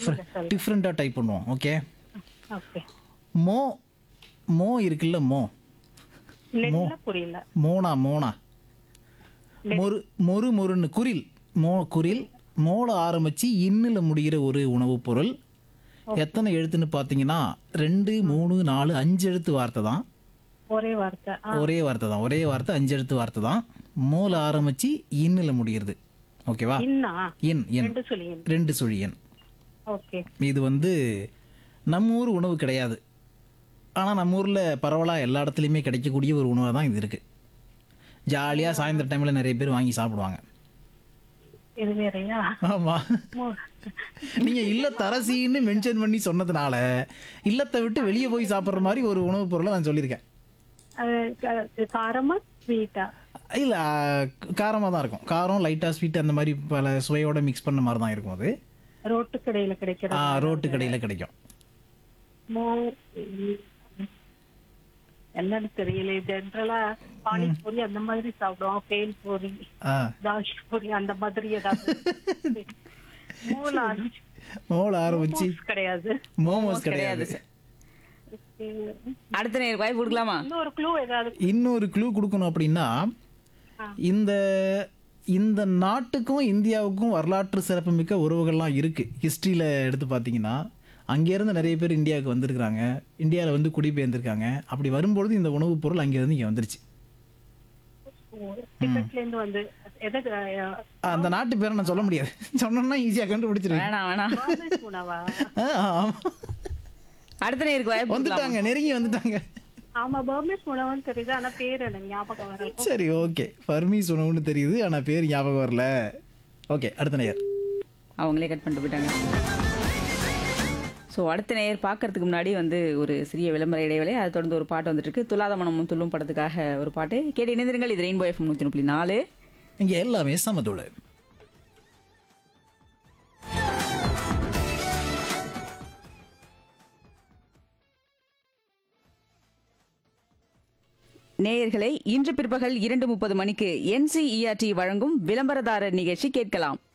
தெரியல சொல்லுங்க டிஃப்ரெண்ட்டாக டைப் பண்ணுவோம் ஓகே ஓகே மோ மோ இருக்குல்ல மோ நெல்ல புரியல மோனா மோனா மொறு மொறு மொறுன்னு குரில் மோ குரில் மோல ஆரம்பிச்சு இன்னில் முடிகிற ஒரு உணவுப் பொருள் எத்தனை எழுத்துன்னு பார்த்தீங்கன்னா ரெண்டு மூணு நாலு அஞ்சு எழுத்து வார்த்தை தான் ஒரே வார்த்தை ஆ, ஒரே வார்த்தை தான் ஒரே வார்த்தை அஞ்சு எழுத்து வார்த்தை தான் மோல ஆரம்பிச்சு இன்னில் முடிகிறது ஓகேவா இன்னா எண் எண் ரெண்டு சொல்லி ரெண்டு சுழி எண் ஓகே இது வந்து நம்ம ஊர் உணவு கிடையாது ஆனால் நம்ம ஊரில் பரவலாக எல்லா இடத்துலையுமே கிடைக்கக்கூடிய ஒரு உணவாக தான் இது இருக்குது ஜாலியாக சாயந்தர டைமில் நிறைய பேர் வாங்கி சாப்பிடுவாங்க இது வேறயா ஆமாம் மோ- நீங்கள் இல்லத்தரசின்னு மென்ஷன் பண்ணி சொன்னதுனால இல்லத்தை விட்டு வெளியே போய் சாப்பிட்ற மாதிரி ஒரு உணவுப் பொருளை நான் சொல்லியிருக்கேன் அது க- காரமா ஸ்வீட்டா இல்லை காரமாக தான் இருக்கும் காரம் லைட்டாக ஸ்வீட் அந்த மாதிரி பல சுவையோட மிக்ஸ் பண்ண மாதிரி தான் இருக்கும் அது ரோட்டு கடையில கிடைக்கிற ஆ, ரோட்டு கடையில் கிடைக்கும் மோ என்னன்னு தெரியல ஜென்ரலா பானிபூரி அந்த மாதிரி சாப்பிடுவோம் பேல் பூரி ஆ தாஷ் பூரி அந்த மாதிரி ஏதாவது மூல மோல ஆரம்பிச்சு கிடையாது மோமோஸ் கிடையாது அடுத்த நேருக்கு வாய்ப்பு கொடுக்கலாமா இன்னொரு க்ளூ ஏதாவது இன்னொரு க்ளூ கொடுக்கணும் அப்படின்னா இந்த இந்த நாட்டுக்கும் இந்தியாவுக்கும் வரலாற்று சிறப்புமிக்க உறவுகள்லாம் இருக்குது ஹிஸ்ட்ரியில் எடுத்து பார்த்தீங்கன்னா அங்கேருந்து நிறைய பேர் இந்தியாவுக்கு வந்திருக்கிறாங்க இந்தியாவில் வந்து குடிபெயர்ந்திருக்காங்க அப்படி வரும்பொழுது இந்த உணவுப் பொருள் அங்கேருந்து இங்கே வந்துருச்சு டிக்கெட்ல இருந்து வந்து எதை அந்த நாட்டு பேரை நான் சொல்ல முடியாது சொன்னோம்னா ஈஸியாக கண்டுபிடிச்சிருவேன் வேணாம் வேணாம் பாம்பேஸ் உணவா அடுத்த நேருக்கு வாய்ப்பு கொடுக்கலாமா வந்துட்டாங்க நெருங்கி வந்துட்டாங்க ஆமா பர்மேஸ் உணவுன்னு தெரியுது ஆனா பேர் எனக்கு ஞாபகம் வரல சரி ஓகே ஃபர்மீஸ் உணவுன்னு தெரியுது ஆனால் பேர் ஞாபகம் வரல ஓகே அடுத்த நேயர் அவங்களே கட் பண்ணிட்டு போயிட்டாங்க ஸோ அடுத்த நேயர் பார்க்கறதுக்கு முன்னாடி வந்து ஒரு சிறிய விளம்பர இடைவேளை அதை தொடர்ந்து ஒரு பாட்டு வந்துட்டு இருக்கு துலாத மனமும் துள்ளும் படத்துக்காக ஒரு பாட்டு கேட்டு இணைந்திருங்கள் இது ரெயின்போ எஃப்எம் நூற்றி புள்ளி நாலு இங்கே எல்லாமே சமத்தோடு நேயர்களை இன்று பிற்பகல் இரண்டு முப்பது மணிக்கு என்சிஇஆர்டி வழங்கும் விளம்பரதாரர் நிகழ்ச்சி கேட்கலாம்